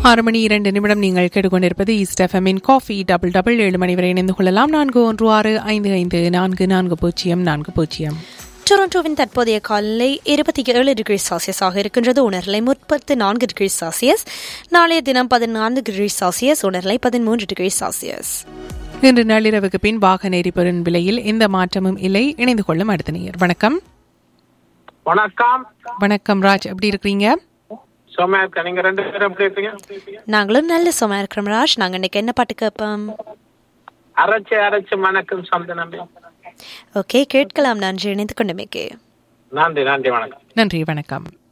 ஆறு மணி இரண்டு நிமிடம் நீங்கள் கேட்டுக்கொண்டிருப்பது ஈஸ்ட் எஃப்எம்மின் காஃபி டபுள் டபுள் ஏழு மணி வரை இணைந்து கொள்ளலாம் நான்கு ஒன்று ஆறு ஐந்து ஐந்து நான்கு நான்கு பூஜ்ஜியம் நான்கு பூஜ்ஜியம் டொரண்டோவின் தற்போதைய காலநிலை இருபத்தி ஏழு டிகிரி செல்சியஸாக இருக்கின்றது உணர்நிலை முப்பத்து நான்கு டிகிரி செல்சியஸ் நாளைய தினம் பதினான்கு டிகிரி செல்சியஸ் உணர்நிலை பதிமூன்று டிகிரி செல்சியஸ் இன்று நள்ளிரவுக்கு பின் வாகன எரிபொருள் விலையில் எந்த மாற்றமும் இல்லை இணைந்து கொள்ளும் அடுத்த நேயர் வணக்கம் வணக்கம் வணக்கம் ராஜ் எப்படி இருக்கிறீங்க சோமா இருக்கா நீங்க ரெண்டு பேரும் எப்படி இருக்கீங்க நாங்களும் நல்ல சும்மா இருக்கிறோம் ராஜ் நாங்கள் இன்னைக்கு என்ன பாட்டு கேட்போம் அரைச்சு அரைச்சு மணக்கும் சொந்த நம்பி ஓகே கேட்கலாம் நன்றி இணைந்து கொண்டமைக்கு நன்றி நன்றி வணக்கம் நன்றி வணக்கம்